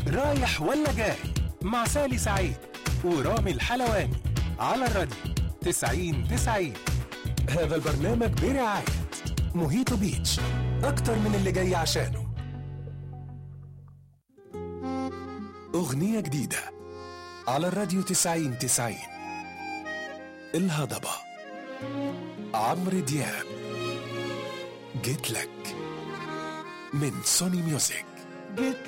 رايح ولا جاي مع سالي سعيد ورامي الحلواني على الراديو 90 90 هذا البرنامج برعاية موهيتو بيتش أكتر من اللي جاي عشانه أغنية جديدة على الراديو 90 90 الهضبة عمرو دياب جيت لك من سوني ميوزك جيت